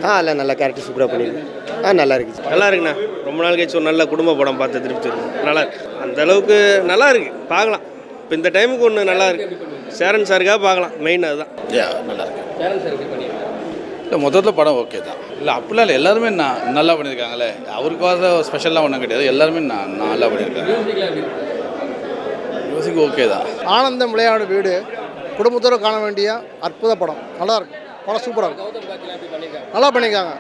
ஆ இல்லை நல்ல கேரக்டர் சூப்பராக பண்ணியிருக்கு ஆ நல்லா இருக்குது நல்லா இருக்குண்ணா ரொம்ப நாள் கழிச்சு ஒரு நல்ல குடும்ப படம் பார்த்து திருப்தி இருக்கு நல்லா இருக்கு அந்த அளவுக்கு நல்லா இருக்கு பார்க்கலாம் இப்போ இந்த டைமுக்கு ஒன்று நல்லா இருக்கு சேரன் சாருக்காக பார்க்கலாம் மெயின் அதுதான் நல்லா இருக்கு இல்லை மொத்தத்தில் படம் ஓகே தான் இல்லை அப்படிலாம் இல்லை எல்லாருமே நான் நல்லா பண்ணியிருக்காங்களே அவருக்காக ஸ்பெஷலாக ஒன்றும் கிடையாது எல்லாருமே நான் நல்லா பண்ணியிருக்காங்க மியூசிக் ஓகே தான் ஆனந்தம் விளையாடு வீடு குடும்பத்தோடு காண வேண்டிய அற்புத படம் நல்லா இருக்கு படம் சூப்பராக இருக்கு நல்லா பண்ணியிருக்காங்க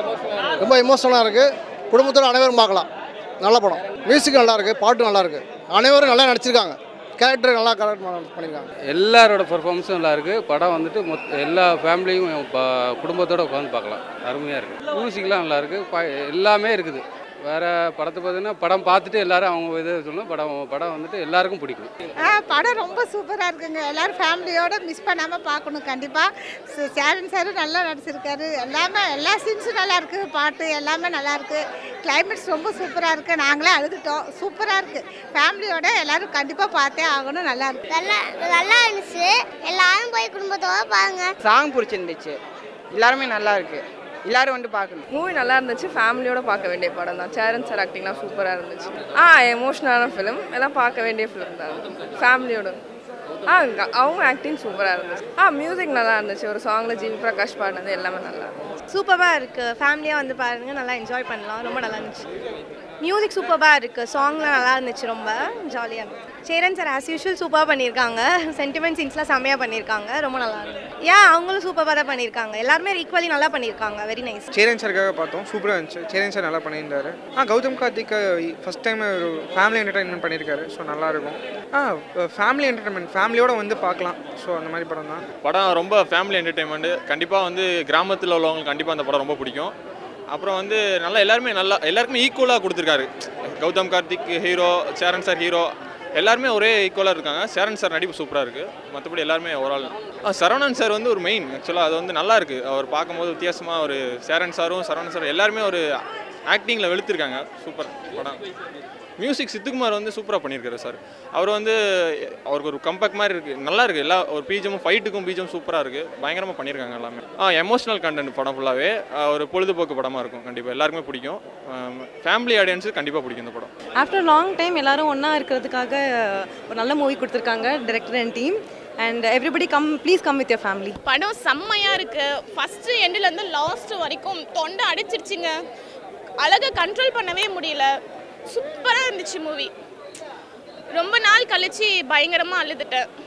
ரொம்ப எமோஷனலாக இருக்குது குடும்பத்தோடு அனைவரும் பார்க்கலாம் நல்ல படம் மியூசிக் நல்லா இருக்கு பாட்டு நல்லா இருக்கு அனைவரும் நல்லா நடிச்சிருக்காங்க கேரக்டர் நல்லா கரெக்ட் பண்ணியிருக்காங்க எல்லாரோட பர்ஃபார்மன்ஸும் நல்லா இருக்குது படம் வந்துட்டு மொத் எல்லா ஃபேமிலியும் ப- குடும்பத்தோட உட்காந்து பார்க்கலாம் அருமையாக இருக்குது மியூசிக்லாம் நல்லா இருக்குது ப எல்லாமே இருக்குது வேறு படத்தை பார்த்தீங்கன்னா படம் பார்த்துட்டு எல்லாரும் அவங்க இதை சொல்லணும் படம் படம் வந்துட்டு எல்லாருக்கும் பிடிக்கும் ஆ படம் ரொம்ப சூப்பராக இருக்குங்க எல்லாரும் ஃபேமிலியோட மிஸ் பண்ணாமல் பார்க்கணும் கண்டிப்பாக சேரன் சாரும் நல்லா நடிச்சிருக்காரு எல்லாமே எல்லா சீன்ஸும் நல்லா இருக்கு பாட்டு எல்லாமே நல்லா இருக்கு கிளைமேட்ஸ் ரொம்ப சூப்பராக இருக்கு நாங்களே அழுதுட்டோம் சூப்பராக இருக்கு ஃபேமிலியோட எல்லாரும் கண்டிப்பாக பார்த்தே ஆகணும் நல்லா இருக்கு நல்லா நல்லா இருந்துச்சு எல்லாரும் போய் குடும்பத்தோட பாருங்க சாங் பிடிச்சிருந்துச்சு எல்லாருமே நல்லா இருக்கு எல்லாரும் வந்து பார்க்கணும் மூவி நல்லா இருந்துச்சு ஃபேமிலியோட பார்க்க வேண்டிய படம் தான் சேரன் சார் ஆக்டிங்லாம் சூப்பராக இருந்துச்சு ஆ எமோஷ்னலான ஃபிலிம் எல்லாம் பார்க்க வேண்டிய ஃபிலிம் தான் ஃபேமிலியோட ஆ க- அவங்க ஆக்டிங் சூப்பராக இருந்துச்சு ஆ மியூசிக் நல்லா இருந்துச்சு ஒரு சாங்கில் ஜிவி பிரகாஷ் பாடினது எல்லாமே நல்லா இருந்துச்சு சூப்பராக இருக்கு ஃபேமிலியாக வந்து பாருங்க நல்லா என்ஜாய் பண்ணலாம் ரொம்ப நல்லா இருந்துச்சு மியூசிக் சூப்பராக இருக்கு சாங்லாம் நல்லா இருந்துச்சு ரொம்ப ஜாலியாக இருந்துச்சு சேரன் சார் ஆஸ் யூஷுவல் சூப்பராக பண்ணியிருக்காங்க சென்டிமெண்ட் சீன்ஸ்லாம் செம்மையாக பண்ணியிருக்காங்க ரொம்ப நல்லா இருந்துச்சு ஏன் அவங்களும் சூப்பராக தான் பண்ணியிருக்காங்க எல்லாருமே ஈக்குவலி நல்லா பண்ணியிருக்காங்க வெரி நைஸ் சேரன் சாருக்காக பார்த்தோம் சூப்பராக இருந்துச்சு சேரன் சார் நல்லா பண்ணியிருந்தாரு ஆ கௌதம் கார்த்திக் ஃபஸ்ட் டைம் ஒரு ஃபேமிலி என்டர்டைன்மெண்ட் பண்ணியிருக்காரு ஸோ நல்லா இருக்கும் ஆ ஃபேமிலி என்டர்டைன்மெண்ட் ஃபேமிலியோட வந்து பார்க்கலாம் ஸோ அந்த மாதிரி படம் தான் படம் ரொம்ப ஃபேமிலி என்டர்டைன்மெண்ட் கண்டிப்பாக வந்து கிராமத்தில் உள்ளவங்களுக்கு கண்டிப்பாக அந்த படம் ரொம்ப பிடிக்கும் அப்புறம் வந்து நல்லா எல்லாருமே நல்லா எல்லாருக்குமே ஈக்குவலாக கொடுத்துருக்காரு Gautham Karthik hero Cheran sir hero எல்லாருமே ஒரே ஈக்குவலாக இருக்காங்க சேரன் சார் நடிப்பு சூப்பராக இருக்குது மற்றபடி எல்லாருமே ஓவரால் சரவணன் சார் வந்து ஒரு மெயின் ஆக்சுவலாக அது வந்து நல்லா இருக்குது அவர் பார்க்கும்போது வித்தியாசமாக ஒரு சேரன் சாரும் சரவணன் சார் எல்லாருமே ஒரு ஆக்டிங்கில் வெளுத்திருக்காங்க சூப்பர் படம் மியூசிக் சித்துக்குமார் வந்து சூப்பராக பண்ணியிருக்காரு சார் அவர் வந்து அவருக்கு ஒரு கம்பேக் மாதிரி இருக்குது நல்லா இருக்குது எல்லா ஒரு பீஜமும் ஃபைட்டுக்கும் பீஜம் சூப்பராக இருக்குது பயங்கரமாக பண்ணியிருக்காங்க எல்லாமே ஆ எமோஷனல் கண்டென்ட் படம் ஃபுல்லாகவே ஒரு பொழுதுபோக்கு படமாக இருக்கும் கண்டிப்பாக எல்லாருக்குமே பிடிக்கும் ஃபேமிலி ஆடியன்ஸு கண்டிப்பாக பிடிக்கும் இந்த படம் ஆஃப்டர் லாங் டைம் எல்லாரும் ஒன்றா இருக்கிறதுக்காக ஒரு நல்ல மூவி கொடுத்துருக்காங்க director and team and everybody come please come with your family படம் செம்மையா இருக்கு ஃபர்ஸ்ட் எண்ட்ல இருந்து லாஸ்ட் வரைக்கும் தொண்டை அடிச்சிருச்சுங்க அழகை கண்ட்ரோல் பண்ணவே முடியல சூப்பரா இருந்துச்சு மூவி ரொம்ப நாள் கழிச்சு பயங்கரமா அழுதுட்டேன்